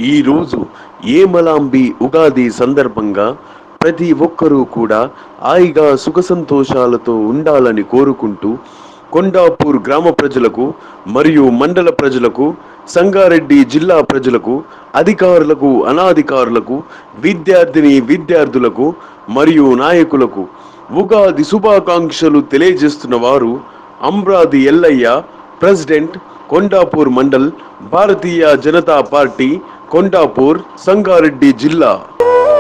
ఈరోజు ఏమలాంబి ఉగాది సందర్భంగా ప్రతి ఒక్కరూ కూడా హాయిగా సుఖ సంతోషాలతో ఉండాలని కోరుకుంటూ కొండాపూర్ గ్రామ ప్రజలకు మరియు మండల ప్రజలకు సంగారెడ్డి జిల్లా ప్రజలకు అధికారులకు అనాధికారులకు విద్యార్థిని విద్యార్థులకు మరియు నాయకులకు ఉగాది శుభాకాంక్షలు తెలియజేస్తున్న వారు అమ్రాది ఎల్లయ్య ప్రెసిడెంట్ కొండాపూర్ మండల్ భారతీయ జనతా పార్టీ కొండాపూర్ సంగారెడ్డి జిల్లా